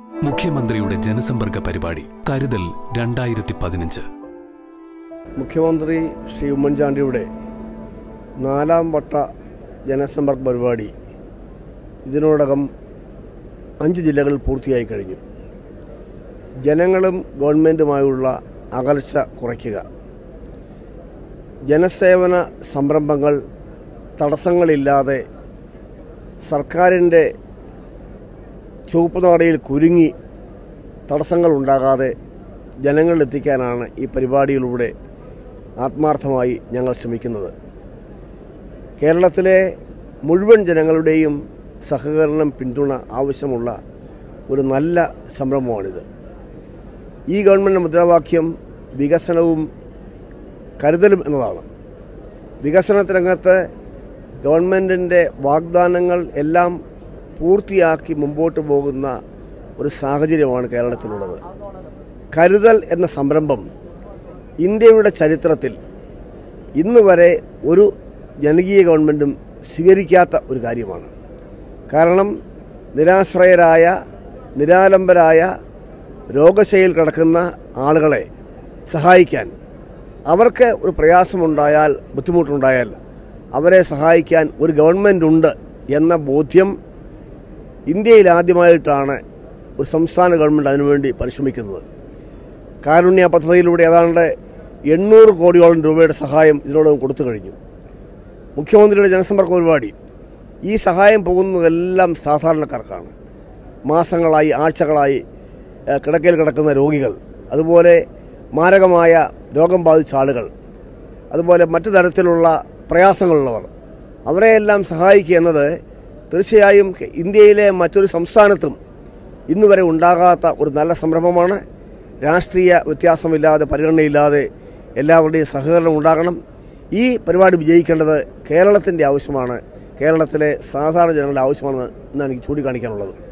മുഖ്യമന്ത്രിയുടെ ജനസമ്പർക്ക പരിപാടി കരുതൽ രണ്ടായിരത്തി പതിനഞ്ച് മുഖ്യമന്ത്രി ശ്രീ ഉമ്മൻചാണ്ടിയുടെ നാലാം വട്ട ജനസമ്പർക്ക പരിപാടി ഇതിനോടകം അഞ്ച് ജില്ലകളിൽ പൂർത്തിയായി കഴിഞ്ഞു ജനങ്ങളും ഗവൺമെൻറ്റുമായുള്ള അകൽച്ച കുറയ്ക്കുക ജനസേവന സംരംഭങ്ങൾ തടസ്സങ്ങളില്ലാതെ സർക്കാരിൻ്റെ ചുവപ്പ് നാടയിൽ കുരുങ്ങി തടസ്സങ്ങൾ ഉണ്ടാകാതെ ജനങ്ങളിലെത്തിക്കാനാണ് ഈ പരിപാടിയിലൂടെ ആത്മാർത്ഥമായി ഞങ്ങൾ ശ്രമിക്കുന്നത് കേരളത്തിലെ മുഴുവൻ ജനങ്ങളുടെയും സഹകരണം പിന്തുണ ആവശ്യമുള്ള ഒരു നല്ല സംരംഭമാണിത് ഈ ഗവൺമെൻറ് മുദ്രാവാക്യം വികസനവും കരുതലും എന്നതാണ് വികസനത്തിരംഗത്ത് ഗവൺമെൻറ്റിൻ്റെ വാഗ്ദാനങ്ങൾ എല്ലാം പൂർത്തിയാക്കി മുമ്പോട്ട് പോകുന്ന ഒരു സാഹചര്യമാണ് കേരളത്തിലുള്ളത് കരുതൽ എന്ന സംരംഭം ഇന്ത്യയുടെ ചരിത്രത്തിൽ ഇന്ന് വരെ ഒരു ജനകീയ ഗവൺമെൻറ്റും സ്വീകരിക്കാത്ത ഒരു കാര്യമാണ് കാരണം നിരാശ്രയരായ നിരാലംബരായ രോഗശയിൽ കിടക്കുന്ന ആളുകളെ സഹായിക്കാൻ അവർക്ക് ഒരു പ്രയാസമുണ്ടായാൽ ബുദ്ധിമുട്ടുണ്ടായാൽ അവരെ സഹായിക്കാൻ ഒരു ഗവൺമെൻറ് ഉണ്ട് എന്ന ബോധ്യം ഇന്ത്യയിൽ ആദ്യമായിട്ടാണ് ഒരു സംസ്ഥാന ഗവൺമെൻറ് അതിനുവേണ്ടി പരിശ്രമിക്കുന്നത് കാരുണ്യ പദ്ധതിയിലൂടെ ഏതാണ്ട് എണ്ണൂറ് കോടിയോളം രൂപയുടെ സഹായം ഇതിനോടകം കൊടുത്തു കഴിഞ്ഞു മുഖ്യമന്ത്രിയുടെ ജനസമ്പർക്ക പരിപാടി ഈ സഹായം പോകുന്നതെല്ലാം സാധാരണക്കാർക്കാണ് മാസങ്ങളായി ആഴ്ചകളായി ഏഹ്, കിടക്കയിൽ കിടക്കുന്ന രോഗികൾ അതുപോലെ മാരകമായ രോഗം ബാധിച്ച ആളുകൾ അതുപോലെ മറ്റു തരത്തിലുള്ള പ്രയാസങ്ങളുള്ളവർ അവരെയെല്ലാം സഹായിക്കുക എന്നത് തീർച്ചയായും കെ- ഇന്ത്യയിലെ മറ്റൊരു സംസ്ഥാനത്തും ഇന്ന് വരെ ഉണ്ടാകാത്ത ഒരു നല്ല സംരംഭമാണ് രാഷ്ട്രീയ വ്യത്യാസമില്ലാതെ പരിഗണനയില്ലാതെ എല്ലാവരുടെയും സഹകരണം ഉണ്ടാകണം ഈ പരിപാടി വിജയിക്കേണ്ടത് കേരളത്തിൻ്റെ ആവശ്യമാണ് കേരളത്തിലെ സാധാരണ ജനങ്ങളുടെ ആവശ്യമാണ് എന്നാണ് എനിക്ക് ചൂണ്ടിക്കാണിക്കാനുള്ളത്